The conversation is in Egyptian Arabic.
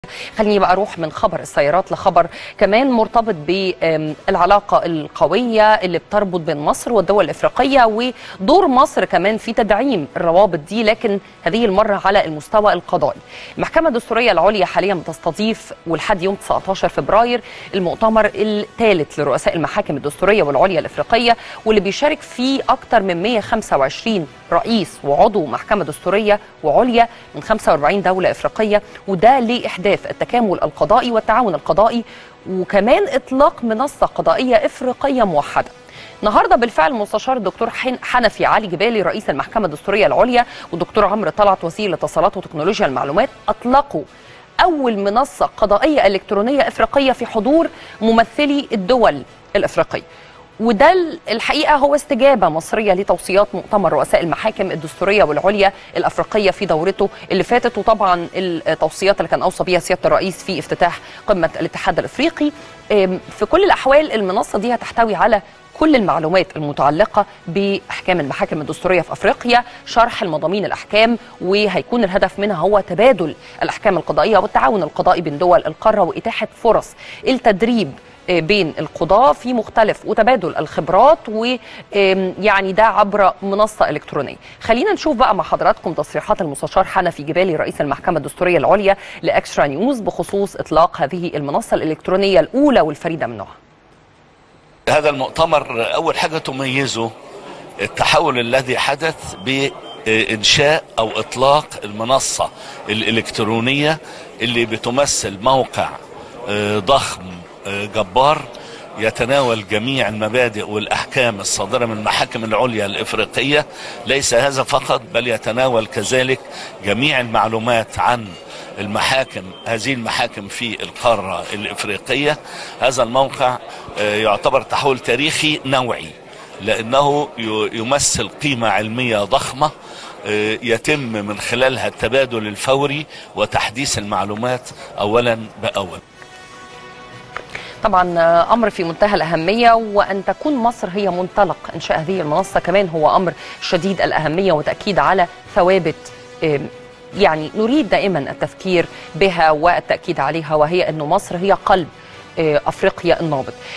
خليني بقى اروح من خبر السيارات لخبر كمان مرتبط بالعلاقه القويه اللي بتربط بين مصر والدول الافريقيه ودور مصر كمان في تدعيم الروابط دي لكن هذه المره على المستوى القضائي. المحكمه الدستوريه العليا حاليا بتستضيف ولحد يوم 19 فبراير المؤتمر الثالث لرؤساء المحاكم الدستوريه والعليا الافريقيه واللي بيشارك فيه اكثر من 125 رئيس وعضو محكمه دستوريه وعليا من 45 دوله افريقيه وده لاحداث التكامل القضائي والتعاون القضائي وكمان اطلاق منصه قضائيه افريقيه موحده. النهارده بالفعل المستشار الدكتور حنفي علي جبالي رئيس المحكمه الدستوريه العليا والدكتور عمرو طلعت وزير الاتصالات وتكنولوجيا المعلومات اطلقوا اول منصه قضائيه الكترونيه افريقيه في حضور ممثلي الدول الافريقيه. وده الحقيقه هو استجابه مصريه لتوصيات مؤتمر رؤساء المحاكم الدستوريه والعليا الافريقيه في دورته اللي فاتت وطبعا التوصيات اللي كان اوصى بيها سياده الرئيس في افتتاح قمه الاتحاد الافريقي في كل الاحوال المنصه دي هتحتوي على كل المعلومات المتعلقة بأحكام المحاكم الدستورية في أفريقيا شرح المضامين الأحكام وهيكون الهدف منها هو تبادل الأحكام القضائية والتعاون القضائي بين دول القارة وإتاحة فرص التدريب بين القضاة في مختلف وتبادل الخبرات ويعني ده عبر منصة إلكترونية خلينا نشوف بقى مع حضراتكم تصريحات المستشار حنفي جبالي رئيس المحكمة الدستورية العليا لأكسترا نيوز بخصوص إطلاق هذه المنصة الإلكترونية الأولى والفريدة من نوعها هذا المؤتمر أول حاجة تميزه التحول الذي حدث بإنشاء أو إطلاق المنصة الإلكترونية اللي بتمثل موقع ضخم جبار يتناول جميع المبادئ والأحكام الصادرة من المحاكم العليا الإفريقية ليس هذا فقط بل يتناول كذلك جميع المعلومات عن المحاكم هذه المحاكم في القارة الإفريقية هذا الموقع يعتبر تحول تاريخي نوعي لأنه يمثل قيمة علمية ضخمة يتم من خلالها التبادل الفوري وتحديث المعلومات أولا بأول طبعا امر في منتهى الاهميه وان تكون مصر هي منطلق انشاء هذه المنصه كمان هو امر شديد الاهميه وتاكيد على ثوابت يعني نريد دائما التفكير بها والتاكيد عليها وهي انه مصر هي قلب افريقيا النابض